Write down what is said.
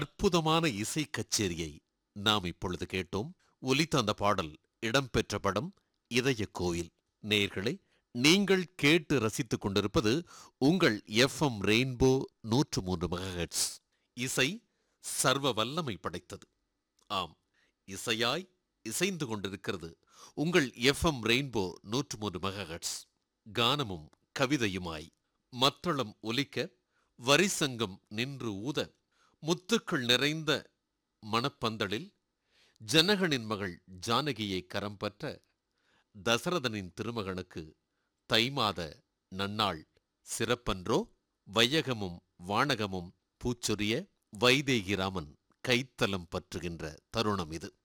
அற்புதமான இசை கச்சேரியை நாம் இப்பொழுது கேட்டோம் ஒலித்த அந்த பாடல் இடம்பெற்ற படம் இதய கோயில் நேயர்களே நீங்கள் கேட்டு ரசித்துக் கொண்டிருப்பது உங்கள் எஃப்எம் ரெயின்போ நூற்று மூன்று மெகாஹெட்ஸ் இசை சர்வ வல்லமை படைத்தது ஆம் இசையாய் இசைந்து கொண்டிருக்கிறது உங்கள் எஃப்எம் ரெயின்போ நூற்று மூன்று மெகாஹெட்ஸ் கானமும் கவிதையுமாய் மத்தளம் ஒலிக்க வரிசங்கம் நின்று ஊத முத்துக்கள் நிறைந்த மணப்பந்தலில் ஜனகனின் மகள் ஜானகியை கரம் பற்ற தசரதனின் திருமகனுக்கு தை மாத நன்னாள் சிறப்பன்றோ வையகமும் வானகமும் பூச்சொரிய வைதேகி ராமன் கைத்தலம் பற்றுகின்ற தருணம் இது